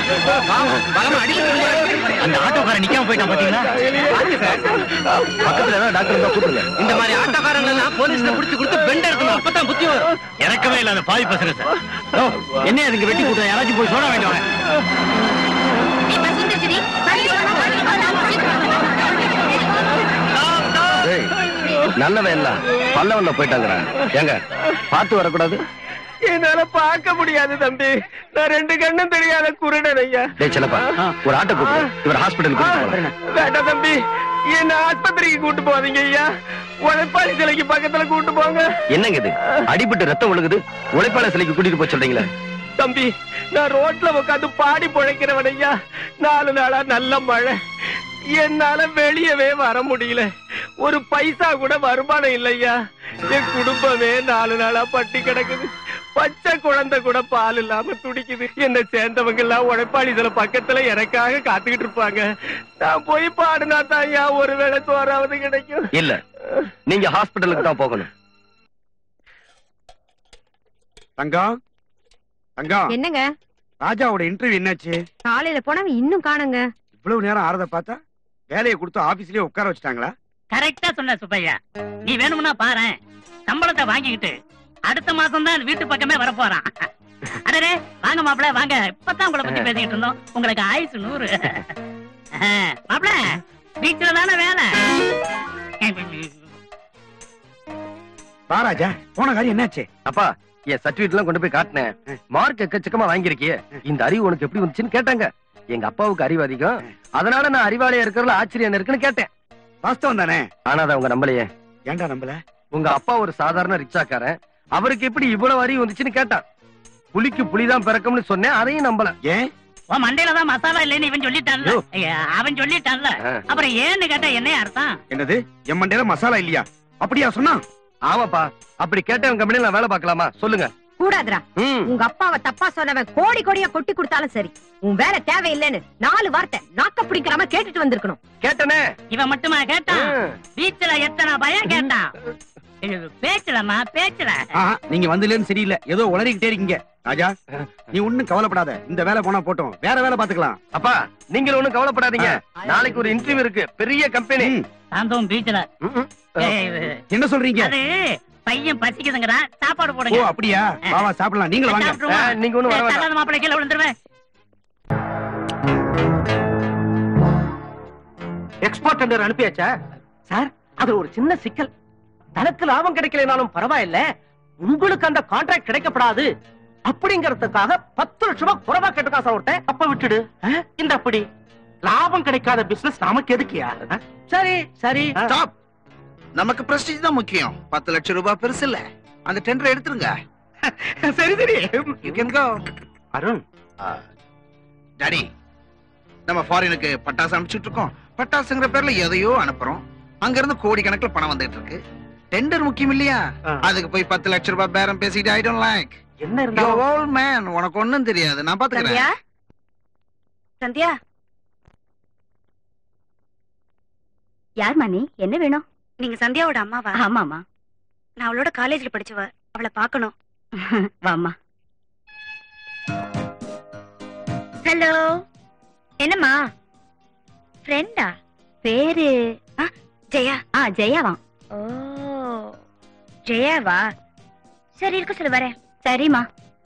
அந்த ஆட்டோக்காரன் நிக்காம போயிட்டான் பாத்தீங்களா பக்கத்துல ஏதாவது டாக்டர் இருந்தா கூப்பிடுங்க இந்த மாதிரி ஆட்டோக்காரங்க எல்லாம் போலீஸ்ல புடிச்சு கொடுத்து பெண்ட் எடுக்கணும் அப்பதான் புத்தி வரும் இறக்கவே இல்ல அந்த பாவி பசங்க சார் என்ன அதுக்கு வெட்டி கூட்டம் யாராச்சும் போய் சொல்ல வேண்டாம் டேய், நல்லவன் எல்லாம் பல்லவன்ல போயிட்டாங்கடா ஏங்க பார்த்து வரக்கூடாது என்னால பார்க்க முடியாது தம்பி நான் ரெண்டு கண்ணும் தெரியாத குருடன் ஐயா டேய் செல்லப்பா ஒரு ஆட்டோ கூப்பிடு இவர் ஹாஸ்பிட்டல் கூப்பிட்டு வேண்டாம் தம்பி என்ன ஆஸ்பத்திரிக்கு கூட்டு போவீங்க ஐயா உழைப்பாளி சிலைக்கு பக்கத்துல கூட்டு போங்க என்னங்க இது அடிபட்டு ரத்தம் ஒழுகுது உழைப்பாளர் சிலைக்கு கூட்டிட்டு போய் சொல்றீங்களே தம்பி நான் ரோட்ல உட்காந்து பாடி பொழைக்கிறவன் ஐயா நாலு நாளா நல்ல மழை என்னால வெளியவே வர முடியல ஒரு பைசா கூட வருமானம் இல்லையா என் குடும்பமே நாலு நாளா பட்டி கிடக்குது பச்சை குழந்தை கூட பால் இல்லாம துடிக்குது என்ன சேர்ந்தவங்க எல்லாம் உழைப்பாளி இதுல பக்கத்துல எனக்காக காத்துக்கிட்டு இருப்பாங்க நான் போய் பாடுனா தான் ஐயா ஒருவேளை சோறாவது கிடைக்கும் இல்ல நீங்க ஹாஸ்பிட்டலுக்கு தான் போகணும் தங்கம் தங்கம் என்னங்க ராஜாவோட இன்டர்வியூ என்னாச்சு காலையில போனவங்க இன்னும் காணுங்க இவ்வளவு நேரம் ஆறத பார்த்தா வேலையை கொடுத்து ஆபீஸ்லயே உட்கார வச்சுட்டாங்களா கரெக்டா சொன்ன சுப்பையா நீ வேணும்னா பாரேன் சம்பளத்தை வாங்கிக்கிட்டு அடுத்த மாசம் தான் வீட்டு பக்கமே வர போறான் அடடே வாங்க மாப்பிள வாங்க இப்பதான் உங்களை பத்தி பேசிக்கிட்டு இருந்தோம் உங்களுக்கு ஆயுசு நூறு மாப்பிள பீச்ல தானே வேலை வா ராஜா போன காரியம் என்னாச்சு அப்பா என் சர்டிபிகேட் எல்லாம் கொண்டு போய் காட்டினேன் மார்க் எக்கச்சக்கமா வாங்கியிருக்கியே இந்த அறிவு உனக்கு எப்படி வந்துச்சுன்னு கேட்டாங்க எங்க அப்பாவுக்கு அறிவு அதிகம் அதனால நான் அறிவாளியா இருக்கிறதுல ஆச்சரியம் என்ன இருக்குன்னு கேட்டேன் வாஸ்தவம் தானே ஆனா அதை அவங்க நம்பலையே ஏன்டா நம்பல உங்க அப்பா ஒரு சாதாரண ரிக்ஷாக்காரன் அவருக்கு எப்படி இவ்வளவு அறிவு வந்துச்சுன்னு கேட்டான் புலிக்கு புலிதான் பிறக்கும்னு சொன்னேன் அதையும் நம்பல ஏன் உன் மண்டையில தான் மசாலா இல்லைன்னு இவன் சொல்லிட்டான்ல யோ. ஐயா, அவன் சொல்லிட்டான்ல ஆ. அப்புறம் ஏன்னு கேட்டா என்ன அர்த்தம் என்னது என் மண்டையில மசாலா இல்லையா அப்படியா சொன்னா ஆமாப்பா அப்படி கேட்டவன் கம்பெனில நான் வேலை பார்க்கலாமா சொல்லுங்க கூடாதுடா ம் உங்க அப்பாவை தப்பா சொன்னவன் கோடி கோடியா கொட்டி கொடுத்தாலும் சரி உன் வேலை தேவையில்லைன்னு நாலு வார்த்தை நாக்க பிடிக்காம கேட்டுட்டு வந்திருக்கணும் கேட்டனே இவன் மட்டுமா கேட்டான் ம். பீச்ல எத்தனை பயம் கேட்டான் இது பேச்சுலமா பேச்சுல ஆஹா, நீங்க வந்துலன்னு சரியில்லை ஏதோ உளறிக்கிட்டே இருக்கீங்க ராஜா நீ ஒண்ணும் கவலைப்படாத இந்த வேலை போனா போட்டோம் வேற வேலை பாத்துக்கலாம் அப்பா நீங்களும் ஒண்ணும் கவலைப்படாதீங்க நாளைக்கு ஒரு இன்டர்வியூ இருக்கு பெரிய கம்பெனி ம், சாந்தோம் பீச்ல ஏய், என்ன சொல்றீங்க அது பையன் பசிக்குதுங்கடா சாப்பாடு ஓ போடுங்க அப்படியா வா வா சாப்பிடலாம் நீங்களும் வாங்க சாப்பிட்டுருவோம். நீங்க ஒண்ணும் வர ஏய், வேண்டாம் தள்ளாத மாப்பிள்ளை கீழே விழுந்துருவேன் எக்ஸ்போர்ட் டெண்டர் அனுப்பியாச்சா சார் அது ஒரு சின்ன சிக்கல் தனக்கு லாபம் கிடைக்கலனாலும் பரவாயில்ல உங்களுக்கு அந்த கான்ட்ராக்ட் கிடைக்கப்படாது அப்படிங்கறதுக்காக பத்து லட்சம் ரூபாய் குறைவா கேட்டுக்கா சார் ஒருத்தன் அப்ப விட்டுடு அஹ், இந்த அப்படி லாபம் கிடைக்காத பிசினஸ் நமக்கு எதுக்கியா அஹ், சரி சரி அஹ், ஸ்டாப் நமக்கு பிரஸ்டீஜ் தான் முக்கியம் பத்து லட்சம் ரூபாய் பெருசு இல்ல அந்த டெண்டர் எடுத்துருங்க சரி சரி you can go Arun daddy நம்ம ஃபாரினுக்கு பட்டாசு அனுப்பிச்சுட்டு இருக்கோம் பட்டாசுங்கிற பேர்ல எதையோ அனுப்புறோம் அங்க இருந்து கோடி கணக்குல பணம் வந்துட்டு இருக்கு டெண்டர் முக்கியம் இல்லையா ஆ. அதுக்கு போய் பத்து லட்சம் ரூபாய் பேரம் பேசிட்டு ஐ டோன்ட் லைக் என்ன யூ இருந்தாலும் ஓல்ட் மேன் உனக்கு ஒண்ணும் தெரியாது நான் பாத்துக்கிறேன் சந்தியா சந்தியா யார் மணி என்ன வேணும் நீங்க சந்தியாவோட அம்மாவா ஆமாமா நான் அவளோட காலேஜ்ல படிச்சவ அவளை பார்க்கணும் வாமா ஹலோ என்னம்மா ஃப்ரெண்டா பேரு ஜெயா ஆ ஜெயாவா ஓ ஜெயாவா சரி இருக்க சொல்லு வரேன் சரிம்மா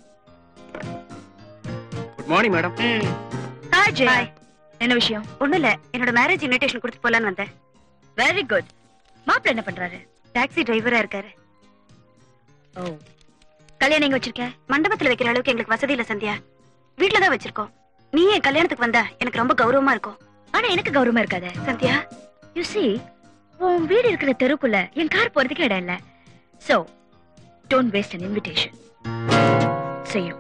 good morning madam hi Jaya என்ன விஷயம் ஒண்ணும் இல்ல என்னோட மேரேஜ் இன்விடேஷன் கொடுத்து போலான்னு வந்தேன் வெரி குட் மாப்பிள்ள என்ன பண்றாரு டாக்ஸி டிரைவரா இருக்காரு ஓ கல்யாணம் எங்க வச்சிருக்க மண்டபத்துல வைக்கிற அளவுக்கு எங்களுக்கு வசதி இல்ல சந்தியா வீட்ல தான் வச்சிருக்கோம் நீ என் கல்யாணத்துக்கு வந்தா எனக்கு ரொம்ப கௌரவமா இருக்கும் ஆனா எனக்கு கௌரவமா இருக்காத சந்தியா யூ see உன் வீடு இருக்கிற தெருக்குள்ள என் கார் போறதுக்கு இடம் இல்ல so don't waste an invitation செய்யும்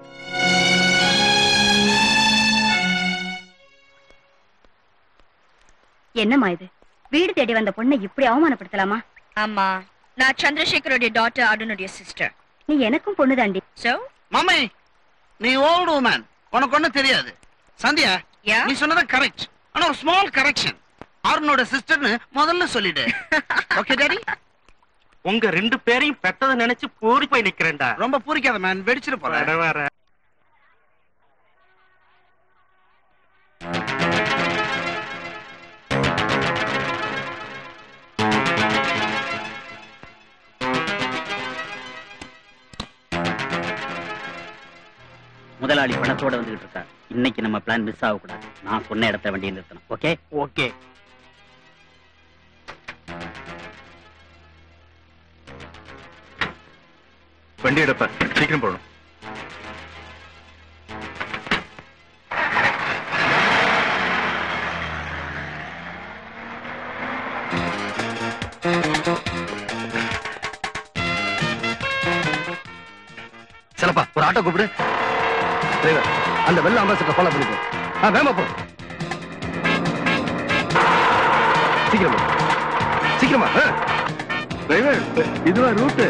என்னம்மா இது வீடு தேடி வந்த பொண்ணை இப்படி அவமானப்படுத்தலாமா ஆமா நான் சந்திரசேகரோட டாட்டர் அருணுடைய சிஸ்டர் நீ எனக்கும் பொண்ணு தாண்டி சோ மம்மி நீ ஓல்ட் உமன் உனக்கு ஒண்ணும் தெரியாது சந்தியா யா நீ சொன்னது கரெக்ட் ஆனா ஒரு ஸ்மால் கரெக்ஷன் அருணோட சிஸ்டர்னு முதல்ல சொல்லிடு ஓகே டாடி உங்க ரெண்டு பேரையும் பெத்ததை நினைச்சு பூரி போய் நிக்கிறேன்டா ரொம்ப பூரிக்காத மேன் வெடிச்சிட்டு போற வர வர முதலாளி பணத்தோட வந்துகிட்டு இருக்கார் இன்னைக்கு நம்ம பிளான் மிஸ் ஆகக்கூடாது நான் சொன்ன இடத்துல வண்டியை நிறுத்தணும் ஓகே ஓகே வண்டி எடுப்ப சீக்கிரம் போகணும் சிலப்பா ஒரு ஆட்டோ கூப்பிடு டிரைவர் அந்த வெள்ள அம்பாசிடர் ஃபாலோ பண்ணிக்கோ ஆ வேமா போ சீக்கிரமா சீக்கிரமா ஆ. டிரைவர் இதுவா ரூட்டு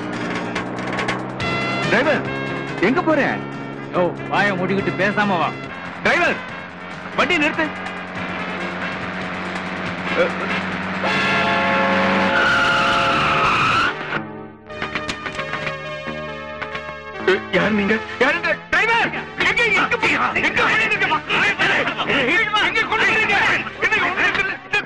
டிரைவர் எங்க போற ஓ வாய மூடிக்கிட்டு பேசாம வா டிரைவர் வண்டி நிறுத்து யார் நீங்க யார் இந்த டிரைவர் எங்க எங்க போய் எங்க போறீங்க? எங்க கொண்டு போறீங்க? என்ன ஒண்ணுமே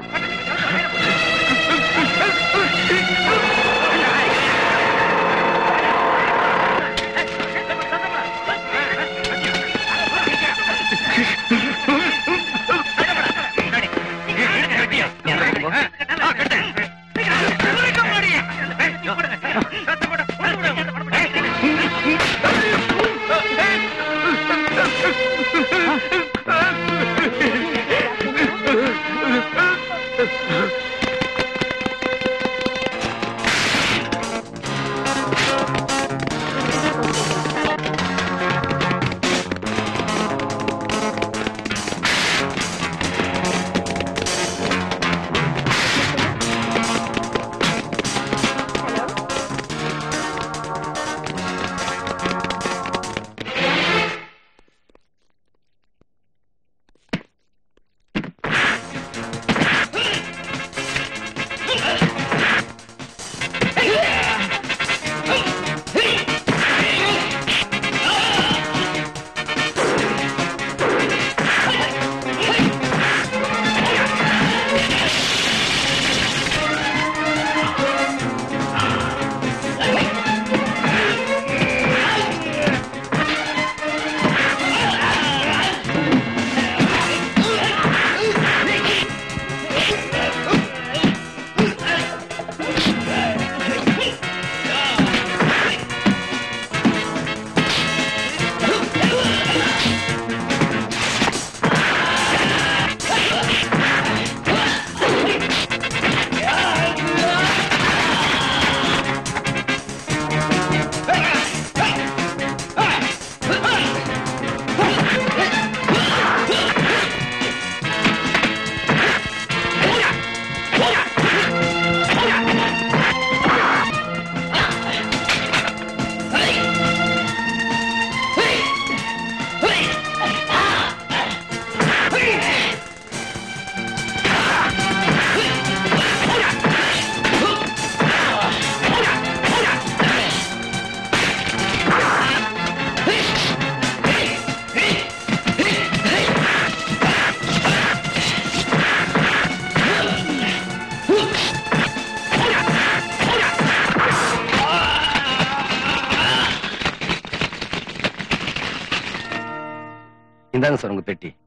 இந்தாங்க சார் உங்க பெட்டி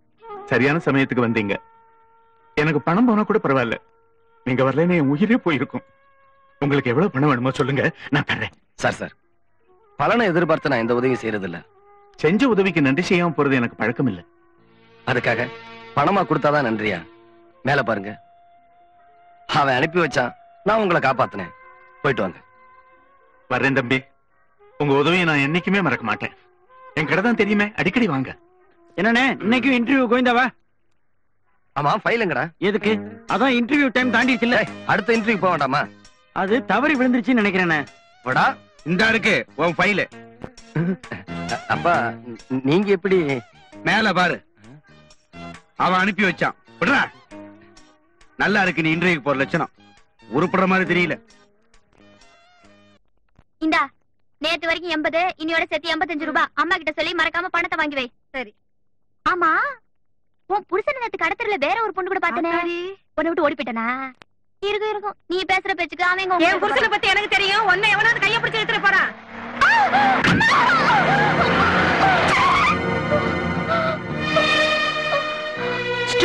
சரியான சமயத்துக்கு வந்தீங்க எனக்கு பணம் போனா கூட பரவாயில்ல நீங்க வரலன்னு என் உயிரே போயிருக்கும் உங்களுக்கு எவ்வளவு பணம் வேணுமோ சொல்லுங்க நான் தர்றேன் சார் சார் பலனை எதிர்பார்த்து நான் எந்த உதவியும் செய்யறது இல்ல செஞ்ச உதவிக்கு நன்றி செய்யாம போறது எனக்கு பழக்கம் இல்ல அதுக்காக பணமா கொடுத்தாதான் நன்றியா மேல பாருங்க அவன் அனுப்பி வச்சான் நான் உங்களை காப்பாத்தினேன் போயிட்டு வாங்க வர்றேன் தம்பி உங்க உதவியை நான் என்னைக்குமே மறக்க மாட்டேன் என் கடை தான் தெரியுமே அடிக்கடி வாங்க என்னண்ணே இன்னைக்கும் இன்டர்வியூ கோயந்தாவா ஆமா ஃபைலுங்கடா எதுக்கு அதான் இன்டர்வியூ டைம் தாண்டிடுச்சு இல்ல அடுத்த இன்டர்வியூ போக வேண்டாமா அது தவறி விழுந்துருச்சுன்னு நினைக்கிறேண்ணே விடா இந்த இருக்கு உன் ஃபைலு அ- அப்பா ந- நீங்க எப்படி மேல பாரு அவன் அனுப்பி வச்சான் விடுறா நல்லா இருக்கு நீ இன்டர்வியூக்கு போற லட்சணம் உருப்படுற மாதிரி தெரியல இந்தா நேத்து வரைக்கும் எண்பது இனியோட சேர்த்து எண்பத்தஞ்சு ரூபாய் அம்மா கிட்ட சொல்லி மறக்காம பணத்தை வாங்கி வை சரி ஆமா உன் புருஷன் நேத்து கடத்தல வேற ஒரு பொண்ணு கூட பார்த்தனே பொண்ணு விட்டு ஓடி போயிட்டனா இருக்கும் இருக்கும் நீ பேசுற பேச்சுக்கு அவன் எங்க என் புருஷனை பத்தி எனக்கு தெரியும் உன்னை எவனாவது கைய பிடிச்சு எடுத்துட்டு போறான் ஆ! அம்மா!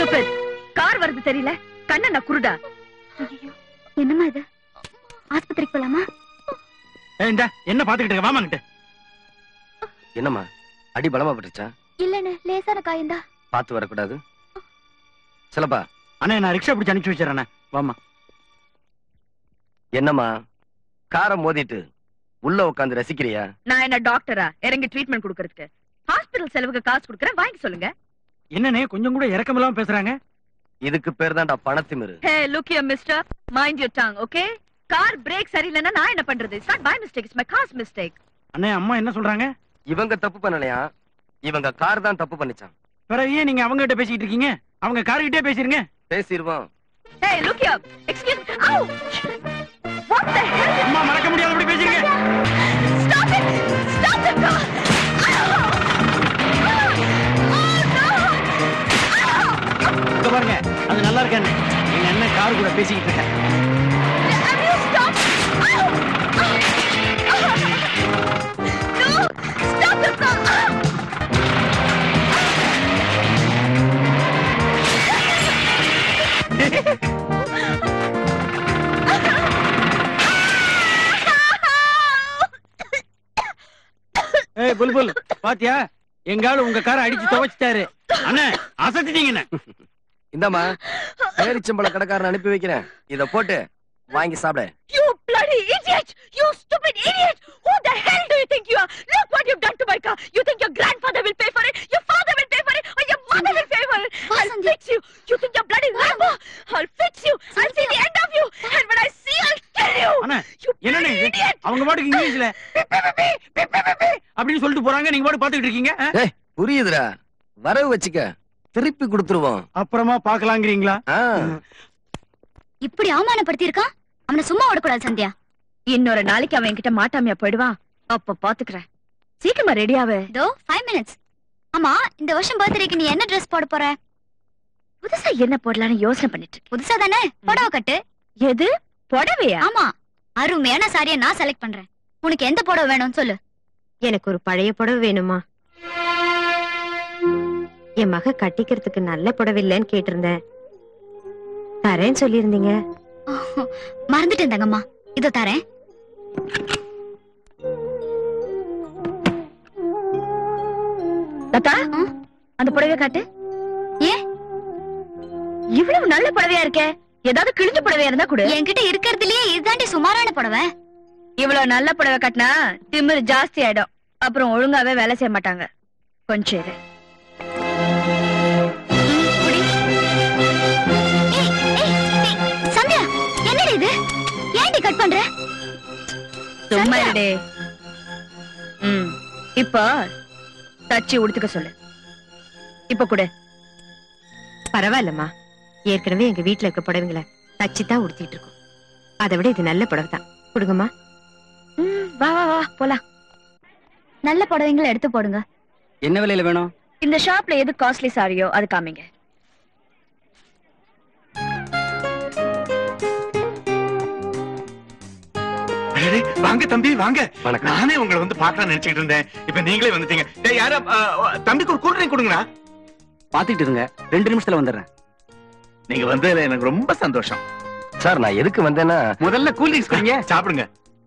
stupid கார் வருது தெரியல கண்ண நான் குருடா ஐயோ என்னம்மா இது ஆஸ்பத்திரிக்கு போலாமா ஏய், இந்தா என்ன பாத்துக்கிட்டு இருக்க வாமாங்கிட்ட என்னம்மா அடி பலமா பட்டுச்சா இல்லன்னு லேசான காயந்தா பார்த்து வரக்கூடாது சிலப்பா அண்ணா நான் ரிக்ஷா பிடிச்சு அனுப்பிச்சு வச்சிடறேன் வாமா என்னம்மா காரை மோதிட்டு உள்ள உட்காந்து ரசிக்கிறியா நான் என்ன டாக்டரா இறங்கி ட்ரீட்மெண்ட் கொடுக்கறதுக்கு ஹாஸ்பிடல் செலவுக்கு காசு கொடுக்கறேன் வாங்கி சொல்லுங்க என்னண்ணே கொஞ்சம் கூட இறக்கம் இல்லாம பேசுறாங்க இதுக்கு பேர் தான்டா பணத்திமிரு hey look you mister mind your tongue okay car brake சரியில்லைன்னா நான் என்ன பண்றது it's not my mistake it's my car's mistake அண்ணே அம்மா என்ன சொல்றாங்க இவங்க தப்பு பண்ணலையா இவங்க கார் தான் தப்பு பண்ணிச்சான் பிறகு ஏன் நீங்க அவங்க கிட்ட பேசிட்டு இருக்கீங்க அவங்க கார்கிட்டே பேசிருங்க பேசிடுவோம் hey look you excuse oh what the hell அம்மா மறக்க முடியாதபடி பேசிருங்க stop it stop the car இங்க பாருங்க அது நல்லா இருக்கானே எங்க அண்ணன் கார் கூட பேசிக்கிட்டு இருக்கேன் ஏய் புல்புல் பாத்தியா எங்கால உங்க காரை அடிச்சு துவைச்சிட்டாரு அண்ணே அசத்திட்டீங்க என்ன இந்தாம்மா பேரிச்சம்பள கடைக்காரன் அனுப்பி வைக்கிறேன் இத போட்டு வாங்கி சாப்பிட You bloody idiot! You stupid idiot! Who the hell do you think you are? Look what you've done to my car! You think your grandfather will pay for it? Your father will pay for it? Or your mother will pay for it? I'll fix you! You think you're bloody Rambo? I'll fix you! I'll see the end of you! And when I see, I'll kill you! அண்ணே You என்னண்ணே bloody இது? idiot! அவங்க பாட்டுக்கு இங்கிலீஷ்ல "பிப், பிப், பிப், பிப், பிப், பிப்" அப்படின்னு சொல்லிட்டு போறாங்க நீங்க பாட்டு பாத்துக்கிட்டு இருக்கீங்க ஆ? ஏய் புரியுதுடா வரவு வச்சுக்க திருப்பி கொடுத்துருவோம் அப்புறமா பாக்கலாங்கிறீங்களா ஆ, இப்படி அவமானப்படுத்தி இருக்கான் அவனை சும்மா விடக்கூடாது சந்தியா இன்னொரு நாளைக்கு அவன் என்கிட்ட மாட்டாமையா போயிடுவான் அப்ப பாத்துக்கிறேன் சீக்கிரமா ரெடியாவே இதோ ஃபைவ் மினிட்ஸ் ஆமா இந்த வருஷம் பர்த்டேக்கு நீ என்ன ட்ரெஸ் போட போற புதுசா என்ன போடலாம்னு யோசனை பண்ணிட்டு இருக்கேன் புதுசா தானே புடவை கட்டு எது புடவையா ஆமா அருமையான சாரியை நான் செலக்ட் பண்றேன் உனக்கு எந்த புடவை வேணும்னு சொல்லு எனக்கு ஒரு பழைய புடவை வேணுமா என் மக கட்டிக்கிறதுக்கு நல்ல புடவை இல்லைன்னு கேட்டிருந்தேன் தரேன்னு சொல்லியிருந்தீங்க மறந்துட்டேன் தங்கம்மா இதோ தரேன் தாத்தா அந்த புடவைய காட்டு ஏன் இவ்வளவு நல்ல புடவையா இருக்கே ஏதாவது கிழிஞ்ச புடவையா இருந்தா கொடு என்கிட்ட இருக்கிறதுலயே இதுதாண்டி சுமாரான புடவை இவ்வளவு நல்ல புடவை கட்டினா திமிரு ஜாஸ்தி ஆயிடும் அப்புறம் ஒழுங்காவே வேலை செய்ய மாட்டாங்க கொஞ்சம் இரு குடி. ஏய், ஏய், ஏய், சந்தியா என்னடி இது ஏன்டி கட் பண்ற சும்மா சந்தியா. இருடே ம் இப்போ தச்சு உடுத்துக்க சொல்லு இப்ப கொடு பரவாயில்லம்மா ஏற்கனவே எங்க வீட்ல இருக்க புடவைங்களை தச்சு தான் உடுத்திட்டு இருக்கோம் அதை விட இது நல்ல புடவை தான் கொடுங்கம்மா ம், வா வா வா போலாம் நல்ல புடவைங்களை எடுத்து போடுங்க என்ன விலையில வேணும் இந்த ஷாப்ல எது காஸ்ட்லி சாரியோ அது காமிங்க அடடே, வாங்க தம்பி வாங்க வணக்கம் நானே உங்களை வந்து பார்க்கலாம் நினைச்சிட்டு இருந்தேன் இப்ப நீங்களே வந்துட்டீங்க டேய் யாரா ஆ, ஆ, தம்பிக்கு ஒரு கூல் ட்ரிங்க் கொடுங்கண்ணா பாத்துக்கிட்டு இருங்க ரெண்டு நிமிஷத்துல வந்துடுறேன் நீங்க வந்ததுல எனக்கு ரொம்ப சந்தோஷம் சார் நான் எதுக்கு வந்தேன்னா முதல்ல கூல் ட்ரிங்க்ஸ் குடிங்க சாப்பிடுங்க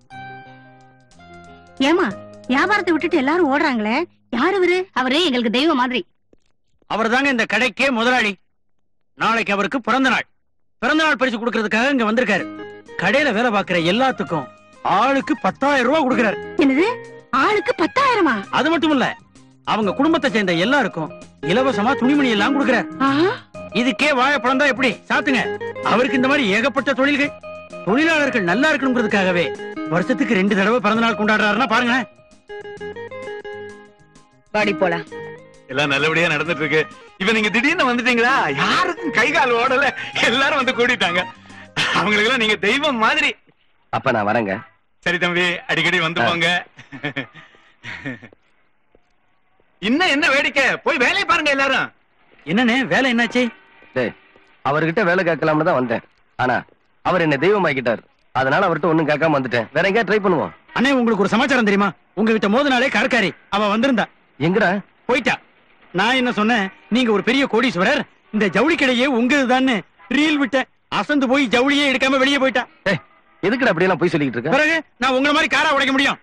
ஏமா வியாபாரத்தை விட்டுட்டு எல்லாரும் ஓடுறாங்களே யார் அவரு அவரு எங்களுக்கு தெய்வம் மாதிரி அவர் தாங்க இந்த கடைக்கே முதலாளி நாளைக்கு அவருக்கு பிறந்த நாள் பிறந்த நாள் பரிசு கொடுக்கறதுக்காக இங்க வந்திருக்காரு கடையில வேலை பார்க்கிற எல்லாத்துக்கும் ஆளுக்கு பத்தாயிரம் ரூபாய் கொடுக்கறாரு என்னது ஆளுக்கு பத்தாயிரமா அது மட்டும் இல்ல அவங்க குடும்பத்தை சேர்ந்த எல்லாருக்கும் இலவசமா துணிமணி எல்லாம் கொடுக்கறாரு இதுக்கே வாழைப்பழம் தான் எப்படி சாத்துங்க அவருக்கு இந்த மாதிரி ஏகப்பட்ட தொழில்கள் தொழிலாளர்கள் நல்லா இருக்கணுங்கிறதுக்காகவே வருஷத்துக்கு ரெண்டு தடவை பிறந்த நாள் கொண்டாடுறாருன்னா பாருங்களேன் வாடி போலாம் எல்லாம் நல்லபடியா நடந்துட்டு இருக்கு இப்ப நீங்க திடீர்னு வந்துட்டீங்களா யாருக்கும் கை கால் ஓடல எல்லாரும் வந்து கூடிட்டாங்க அவங்களுக்கு எல்லாம் நீங்க தெய்வம் மாதிரி அப்ப நான் வரேங்க சரி தம்பி அடிக்கடி வந்து போங்க இன்னும் என்ன வேடிக்கை போய் வேலையை பாருங்க எல்லாரும் என்னண்ணே வேலை என்னாச்சு அவர்கிட்ட வேலை கேட்கலாம்னு தான் வந்தேன் ஆனா அவர் என்ன தெய்வமாக்கிட்டார் அதனால அவர்கிட்ட ஒண்ணும் கேட்காம வந்துட்டேன் வேற எங்கேயா ட்ரை பண்ணுவோம் அண்ணே உங்களுக்கு ஒரு சமாச்சாரம் தெரியுமா உங்க கிட்ட மோத நாளே கடற்காரி அவ வந்திருந்தா எங்கடா போயிட்டா நான் என்ன சொன்னேன் நீங்க ஒரு பெரிய கோடீஸ்வரர் இந்த ஜவுளி கடையே உங்கதுதான்னு ரீல் விட்டேன் அசந்து போய் ஜவுளியே எடுக்காம வெளியே போயிட்டேன் எதுக்குடா அப்படி எல்லாம் போய் சொல்லிட்டு இருக்க பிறகு நான் உங்களை மாதிரி காரா உடைக்க முடியும்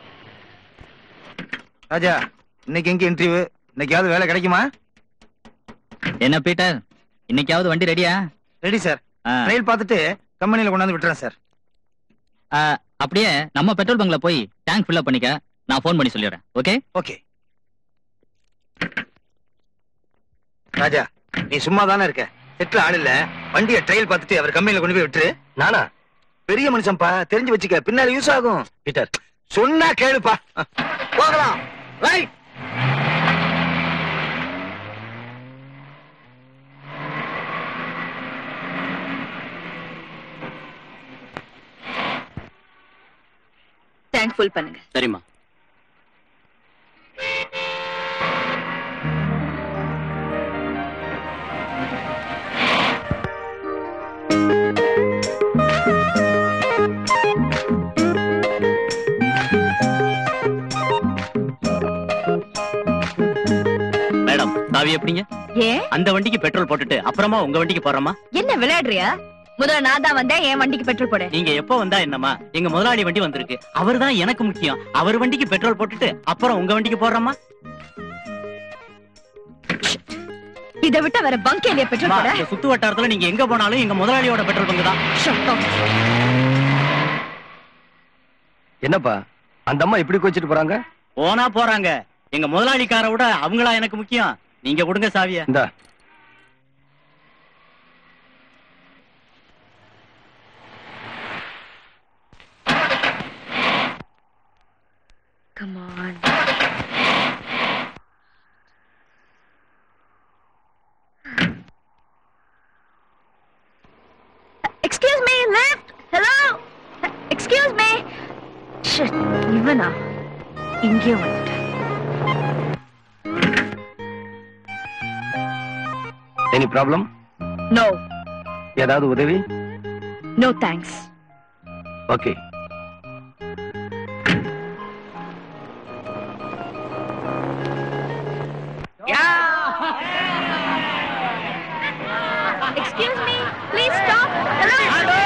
ராஜா இன்னைக்கு எங்க இன்டர்வியூ இன்னைக்காவது வேலை கிடைக்குமா என்ன பீட்டர் இன்னைக்காவது வண்டி ரெடியா ரெடி சார் ரயில் பார்த்துட்டு கம்பெனில கொண்டாந்து விட்டுறேன் சார் அப்படியே நம்ம பெட்ரோல் பங்க்ல போய் டேங்க் ஃபில் பண்ணிக்க நான் ஃபோன் பண்ணி சொல்லிடுறேன் ஓகே ஓகே ராஜா நீ சும்மா தானே இருக்க செட்டில் ஆள் இல்ல வண்டியை ட்ரையல் பார்த்துட்டு அவர் கம்பெனில கொண்டு போய் விட்டுரு நானா பெரிய மனுஷன்ப்பா தெரிஞ்சு வச்சுக்க பின்னாடி யூஸ் ஆகும் பீட்டர் சொன்னா கேளுப்பா போகலாம் ரைட் டேங்க் ஃபுல் பண்ணுங்க சரிம்மா மேடம் சாவி எப்படிங்க ஏன் அந்த வண்டிக்கு பெட்ரோல் போட்டுட்டு அப்புறமா உங்க வண்டிக்கு போறோமா என்ன விளையாடுறியா முதல்ல நான் தான் வந்தேன் என் வண்டிக்கு பெட்ரோல் போடு நீங்க எப்போ வந்தா என்னமா எங்க முதலாளி வண்டி வந்திருக்கு அவர்தான் எனக்கு முக்கியம் அவர் வண்டிக்கு பெட்ரோல் போட்டுட்டு அப்புறம் உங்க வண்டிக்கு போடுறோமா இதை விட்டு வேற பங்க் இல்லையா பெட்ரோல் போட இந்த சுத்து வட்டாரத்துல நீங்க எங்க போனாலும் எங்க முதலாளியோட பெட்ரோல் பங்கு தான் Shut up. என்னப்பா அந்த அம்மா இப்படி கோச்சிட்டு போறாங்க போனா போறாங்க எங்க முதலாளிக்கார விட அவங்களா எனக்கு முக்கியம் நீங்க கொடுங்க சாவிய இந்தா Come on. Excuse me, left. Hello. Excuse me. Shit, இவனா இங்கே வந்துட்டேன் எனி ப்ராப்ளம் நோ ஏதாவது உதவி no thanks okay Excuse me, please stop. Hello.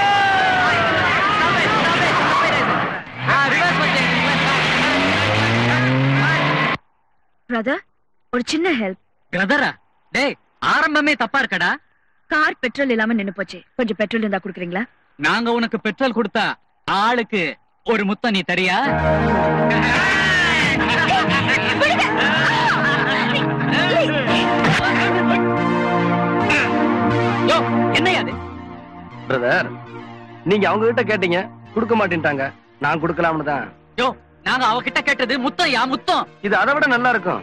Brother ஒரு சின்ன ஹெல்ப் பிரதரா டேய் ஆரம்பமே தப்பா இருக்கடா கார் பெட்ரோல் இல்லாம நின்னு போச்சு கொஞ்சம் பெட்ரோல் இருந்தா குடுக்குறீங்களா நாங்க உனக்கு பெட்ரோல் கொடுத்தா ஆளுக்கு ஒரு முத்தம் நீ தரியா யோ, என்னய்யா அது பிரதர் நீங்க அவங்க கிட்ட கேட்டீங்க கொடுக்க மாட்டேன்ட்டாங்க நான் கொடுக்கலாம்னு தான் யோ நாங்க அவகிட்ட கேட்டது முத்தம் யா முத்தம் இது அதை விட நல்லா இருக்கும்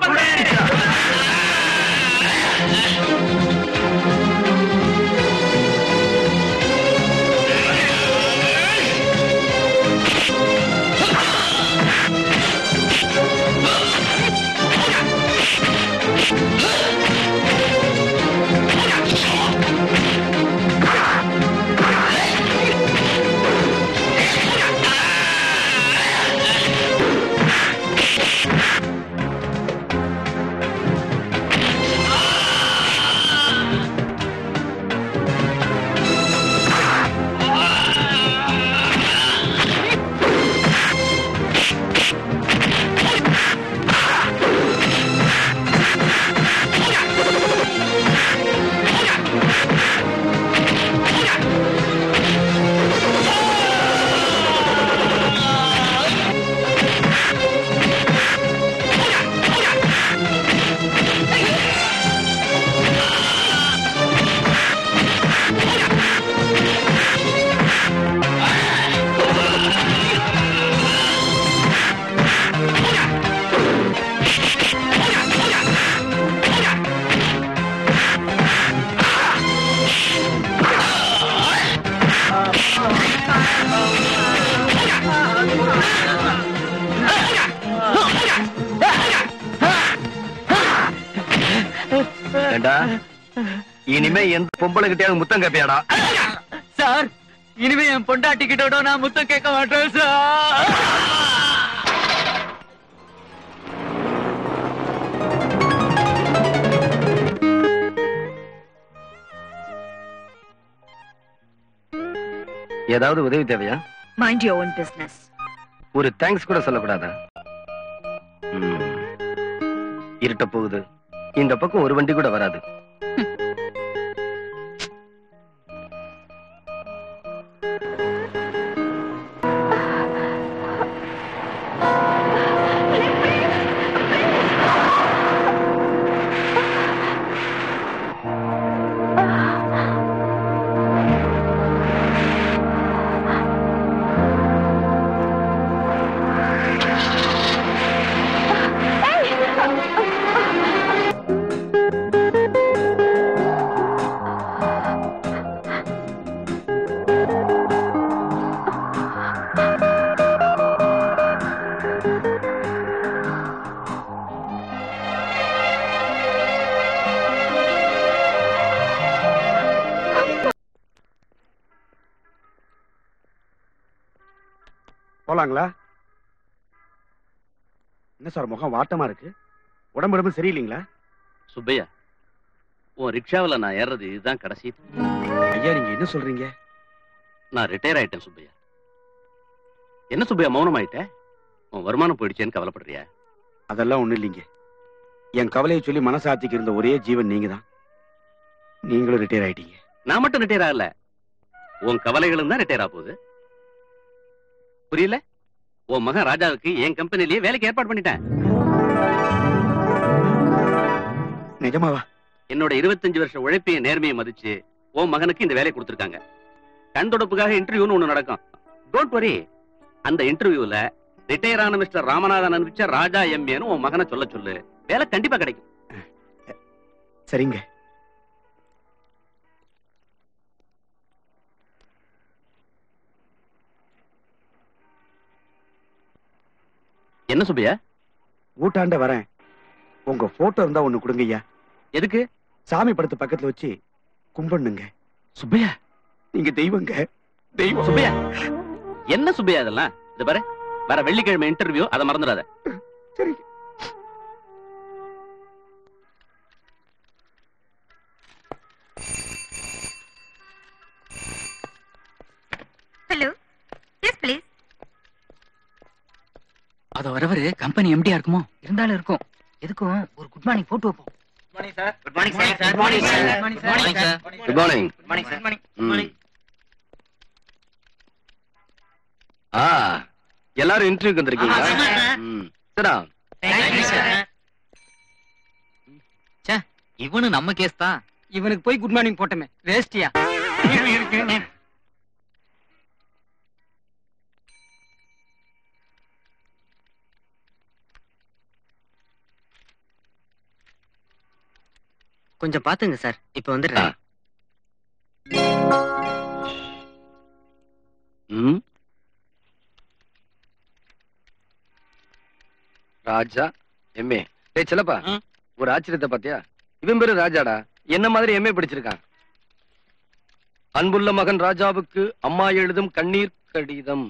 ஏண்டா இனிமே எந்த பொம்பளை கிட்டயாவது முத்தம் கேப்பியாடா சார் இனிமே என் பொண்டாட்டி கிட்ட நான் முத்தம் கேட்க மாட்டேன் சார் ஏதாவது உதவி தேவையா மைண்ட் யோர் ஓன் பிசினஸ் ஒரு தேங்க்ஸ் கூட சொல்லக்கூடாதா ம். இருட்ட போகுது இந்த பக்கம் ஒரு வண்டி கூட வராது போலாங்களா என்ன சார் முகம் வாட்டமா இருக்கு உடம்பு உடம்பு சரியில்லைங்களா சுப்பையா உன் ரிக்ஷாவில் நான் ஏறுறது இதுதான் கடைசி ஐயா நீங்க என்ன சொல்றீங்க நான் ரிட்டையர் ஆயிட்டேன் சுப்பையா என்ன சுப்பையா மௌனம் ஆயிட்ட உன் வருமானம் போயிடுச்சேன்னு கவலைப்படுறியா அதெல்லாம் ஒண்ணும் இல்லைங்க என் கவலையை சொல்லி மனசாத்திக்கு இருந்த ஒரே ஜீவன் நீங்க தான் நீங்களும் ரிட்டையர் ஆயிட்டீங்க நான் மட்டும் ரிட்டையர் ஆகல உன் கவலைகளும் தான் ரிட்டையர் ஆக போகுது புரியல உன் மகன் ராஜாவுக்கு என் கம்பெனிலேயே வேலைக்கு ஏற்பாடு பண்ணிட்டேன் நிஜமாவா என்னோட இருபத்தஞ்சு வருஷம் உழைப்பையும் நேர்மையை மதிச்சு உன் மகனுக்கு இந்த வேலையை கொடுத்துருக்காங்க கண் தொடப்புக்காக இன்டர்வியூன்னு ஒண்ணு நடக்கும் டோன்ட் வரி அந்த இன்டர்வியூல ரிட்டையர் ஆன மிஸ்டர் ராமநாதன் அனுப்பிச்ச ராஜா எம்ஏன்னு உன் மகனை சொல்ல சொல்லு வேலை கண்டிப்பா கிடைக்கும் சரிங்க என்ன சுப்பையா ஊட்டாண்ட வரேன் உங்க போட்டோ இருந்தா ஒண்ணு கொடுங்க ஐயா எதுக்கு சாமி படத்து பக்கத்துல வச்சு கும்பிடணுங்க சுப்பையா நீங்க தெய்வங்க தெய்வம் சுப்பையா என்ன சுப்பையா இதெல்லாம் இது பாரு வர வெள்ளிக்கிழமை இன்டர்வியூ அதை மறந்துடாத சரி ஹலோ எஸ் ப்ளீஸ் அது வரவரு கம்பெனி எம்டியா இருக்குமோ இருந்தாலும் இருக்கும் எதுக்கும் ஒரு குட் மார்னிங் போட்டு வைப்போம் good morning sir good morning sir good morning sir good morning good morning sir ம். ஆ எல்லாரும் இன்டர்வியூக்கு வந்திருக்கீங்களா ம். sit down. தேங்க்யூ சார் இவனு நம்ம கேஸ் தான் இவனுக்கு போய் குட் மார்னிங் போட்டமே வேஸ்டியா கொஞ்சம் பாத்துங்க சார் இப்ப வந்துடுறேன் ம். ராஜா எம்ஏ டேய் செல்லப்பா ஒரு ஆச்சரியத்தை பாத்தியா இவன் பேரு ராஜாடா என்ன மாதிரி எம்ஏ படிச்சிருக்கான் அன்புள்ள மகன் ராஜாவுக்கு அம்மா எழுதும் கண்ணீர் கடிதம்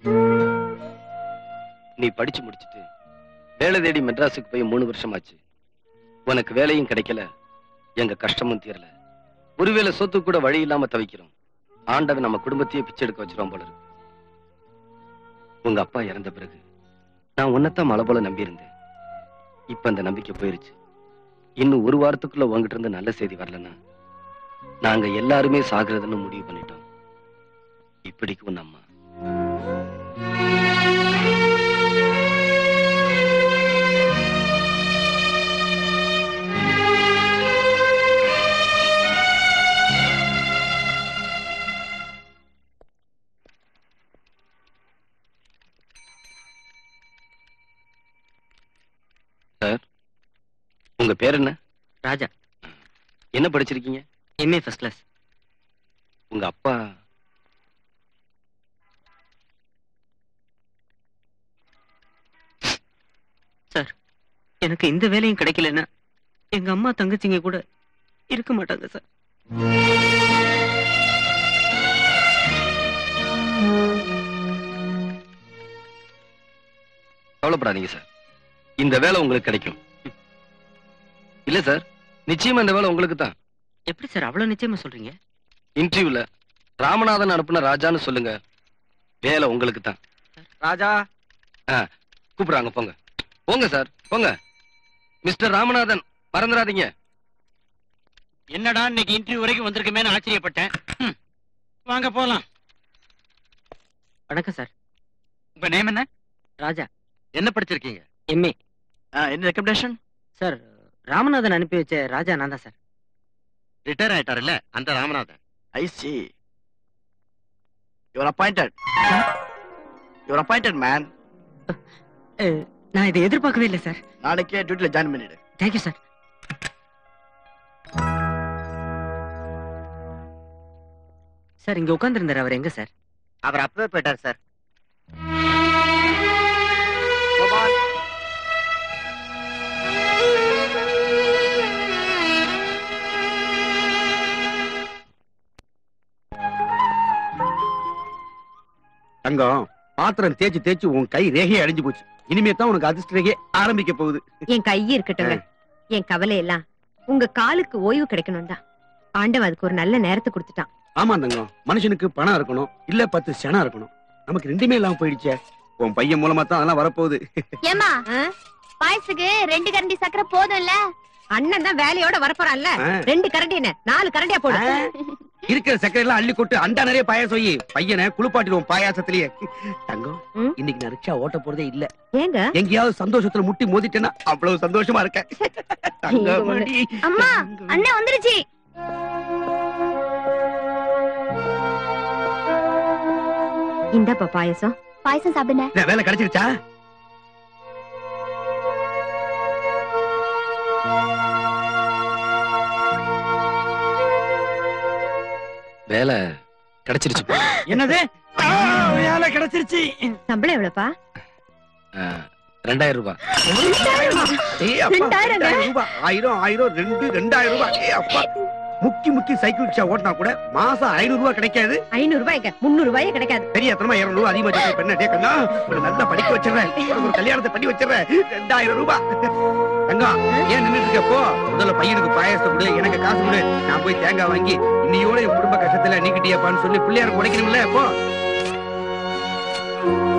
நீ படிச்சு முடிச்சிட்டு வேலை தேடி மெட்ராஸுக்கு போய் மூணு வருஷம் ஆச்சு உனக்கு வேலையும் கிடைக்கல எங்க கஷ்டமும் தீரல ஒருவேளை சொத்து கூட வழி இல்லாம தவிக்கிறோம் ஆண்டவன் நம்ம குடும்பத்தையே பிச்சை எடுக்க வச்சிரும் போல இருக்கு உங்க அப்பா இறந்த பிறகு நான் உன்னைத்தான் மலை போல நம்பியிருந்தேன் இப்ப அந்த நம்பிக்கை போயிருச்சு இன்னும் ஒரு வாரத்துக்குள்ள உங்ககிட்ட இருந்து நல்ல செய்தி வரலன்னா நாங்க எல்லாருமே சாகுறதுன்னு முடிவு பண்ணிட்டோம் இப்படிக்கு உன் அம்மா சார் உங்க பேர் என்ன ராஜா என்ன படிச்சிருக்கீங்க எம்ஏ ஃபர்ஸ்ட் கிளாஸ் உங்க அப்பா சார் எனக்கு இந்த வேலையும் கிடைக்கலன்னா எங்க அம்மா தங்கச்சிங்க கூட இருக்க மாட்டாங்க சார் கவலைப்படாதீங்க சார் இந்த வேலை உங்களுக்கு கிடைக்கும் இல்ல சார் நிச்சயமா இந்த வேலை உங்களுக்கு தான் எப்படி சார் அவ்வளவு நிச்சயமா சொல்றீங்க இன்டர்வியூல ராமநாதன் அனுப்புன ராஜான்னு சொல்லுங்க வேலை உங்களுக்கு தான் ராஜா கூப்பிடுறாங்க போங்க போங்க சார் போங்க மிஸ்டர் ராமநாதன் மறந்துடாதீங்க என்னடா இன்னைக்கு இன்டர்வியூ வரைக்கும் வந்திருக்கமேன்னு ஆச்சரியப்பட்டேன் ம். வாங்க போலாம் வணக்கம் சார் உங்க நேம் என்ன ராஜா என்ன படிச்சிருக்கீங்க எம்ஏ என்ன ரெக்கமெண்டேஷன் சார் ராமநாதன் அனுப்பி வச்ச ராஜா நான் தான் சார் ரிட்டையர் ஆயிட்டாருல்ல அந்த Ramanathan I see your appointed your appointed man நான் இதை எதிர்பார்க்கவே இல்லை சார் நாளைக்கே டியூட்டில ஜாயின் பண்ணிடு தேங்க்யூ சார் சார் இங்க உட்கார்ந்திருந்தாரு அவர் எங்க சார் அவர் அப்பவே போயிட்டார் சார் தங்கம் பாத்திரம் தேய்ச்சு தேய்ச்சு உன் கை ரேகையை அழிஞ்சு போச்சு இனிமே தான் உனக்கு அதிர்ஷ்ட ரேகை ஆரம்பிக்க போகுது என் கை இருக்கட்டுங்க என் கவலை எல்லாம் உங்க காலுக்கு ஓய்வு கிடைக்கணும் தான் ஆண்டவன் அதுக்கு ஒரு நல்ல நேரத்தை கொடுத்துட்டான் ஆமா தங்கம் மனுஷனுக்கு பணம் இருக்கணும் இல்ல பத்து சனம் இருக்கணும் நமக்கு ரெண்டுமே இல்லாம போயிடுச்சே உன் பையன் மூலமா தான் அதெல்லாம் வரப்போகுது ஏமா பாயசுக்கு ரெண்டு கரண்டி சக்கரை போதும் இல்ல அண்ணன் தான் வேலையோட வரப்போறான்ல ஆ. ரெண்டு கரண்டி என்ன நாலு கரண்டியா போடு இருக்கிற சக்கரை எல்லாம் அள்ளி கொட்டு அண்டா நிறைய பாயாசம் வை பையனை குளிப்பாட்டிடுவோம் பாயாசத்திலேயே தங்கம் ம்? இன்னைக்கு நான் ரிக்ஷா ஓட்ட போறதே இல்ல ஏங்க எங்கேயாவது சந்தோஷத்துல முட்டி மோதிட்டேன்னா அவ்வளவு சந்தோஷமா இருக்கேன் தங்கமணி. அம்மா அண்ணன் வந்துருச்சு இந்தாப்பா பாயசம் பாயசம் சாப்பிடுங்க என்ன, வேலை கிடைச்சிருச்சா வேலை கிடைச்சிருச்சு என்னது ஆ, வேலை கிடைச்சிருச்சு சம்பளம் எவ்வளவுப்பா ஆ, ரெண்டாயிரம் ரூபாய் ஏய் அப்பா, ரெண்டாயிரங்க. ரெண்டாயிரம் ரூபாய். ஆயிரம் ஆயிரம் ரெண்டு ரெண்டாயிரம் ரூபாய் ஏய் அப்பா முக்கி முக்கி சைக்கிள் ரிக்ஷா ஓட்டினா கூட மாசம் ஐநூறு ரூபாய் கிடைக்காது ஐநூறு ரூபாய்ங்க முந்நூறு ரூபாயே கிடைக்காது பெரிய எத்தனை இருநூறு ரூபாய் அதிகமா வச்சிருக்க பெண்ண டே கண்ணா உன்னை நல்லா படிக்க வச்சிடுறேன் உனக்கு ஒரு கல்யாணத்தை பண்ணி வச்சிடுறேன் ரெண்டாயிரம் ரூபாய் தங்கம் ஏன் நின்னுட்டு இருக்க போ முதல்ல பையனுக்கு பாயாசத்தை கொடு எனக்கு காசு கொடு நான் போய் தேங்காய் வாங்கி இன்னையோட என் குடும்ப கஷ்டத்துல நீக்கிட்டியப்பான்னு சொல்லி பிள்ளையாருக்கு உடைக்கணும்ல போ